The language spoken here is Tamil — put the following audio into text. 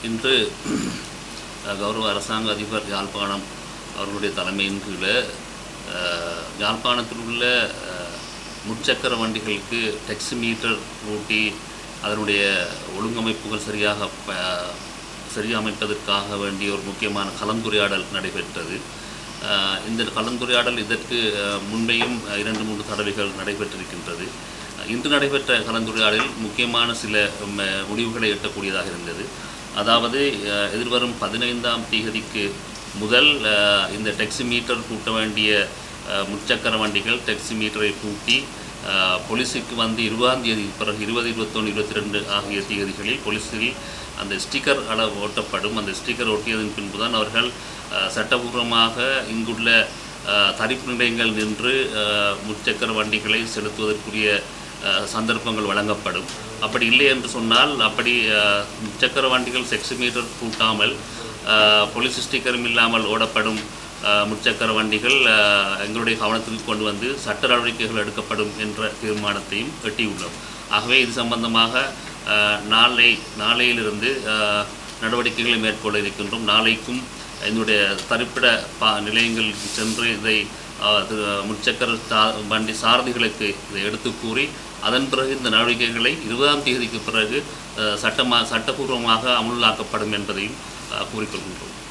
இன்று அஹ், கௌரவ அரசாங்க அதிபர் யாழ்ப்பாணம் அவர்களுடைய தலைமையின் கீழே அஹ், யாழ்ப்பாணத்தில் உள்ள அஹ், முச்சக்கர வண்டிகளுக்கு டெக்ஸி மீட்டர் ஊட்டி அதனுடைய ஒழுங்கமைப்புகள் சரியாக ப சரியமைப்பதற்காக வேண்டிய ஒரு முக்கியமான கலந்துரையாடல் நடைபெற்றது அஹ், இந்த கலந்துரையாடல் இதற்கு அஹ், முன்பேயும் அஹ், இரண்டு மூன்று தடவைகள் நடைபெற்றிருக்கின்றது அஹ், இன்று நடைபெற்ற கலந்துரையாடலில் முக்கியமான சில ம், முடிவுகளை எட்டக்கூடியதாக இருந்தது அதாவது அஹ், எதிர்வரும் பதினைந்தாம் தேதிக்கு முதல் அஹ், இந்த டெக்ஸி மீட்டர் கூட்ட வேண்டிய அஹ், முச்சக்கர வண்டிகள் டெக்ஸி மீட்டரை கூட்டி அஹ், போலீஸுக்கு வந்து இருபதாம் தேதி பிறகு இருபது இருபத்தொன்று இருபத்தி ரெண்டு ஆகிய தேதிகளில் போலீஸில் அந்த ஸ்டிக்கர் அளவு ஓட்டப்படும் அந்த ஸ்டிக்கர் ஒட்டியதன் பின்புதான் அவர்கள் அஹ், சட்டபூர்வமாக இங்குள்ள அஹ், தரிப்பு நிலையங்கள் நின்று அஹ், முச்சக்கர வண்டிகளை செலுத்துவதற்குரிய அஹ், சந்தர்ப்பங்கள் வழங்கப்படும் அப்படி இல்லை என்று சொன்னால் அப்படி அஹ், முச்சக்கர வண்டிகள் செக்ஸ் மீட்டர் கூட்டாமல் அஹ், போலீஸ் ஸ்டிக்கரும் இல்லாமல் ஓடப்படும் அஹ், முச்சக்கர வண்டிகள் அஹ், எங்களுடைய கவனத்துக்கு கொண்டு வந்து சட்ட நடவடிக்கைகள் எடுக்கப்படும் என்ற தீர்மானத்தையும் எட்டியுள்ளோம் ஆகவே இது சம்பந்தமாக அஹ், நாளை நாளையிலிருந்து அஹ், நடவடிக்கைகளை மேற்கொள்ள இருக்கின்றோம் நாளைக்கும் என்னுடைய தரிப்பிட பா நிலையங்களுக்கு சென்று இதை அஹ், இது, முச்சக்கர சா- வண்டி சாரதிகளுக்கு இதை எடுத்து கூறி அதன் பிறகு இந்த நடவடிக்கைகளை இருபதாம் தேதிக்கு பிறகு அஹ், சட்டமா சட்டபூர்வமாக அமுலாக்கப்படும் என்பதையும் அஹ், கூறிக்கொள்கின்றோம்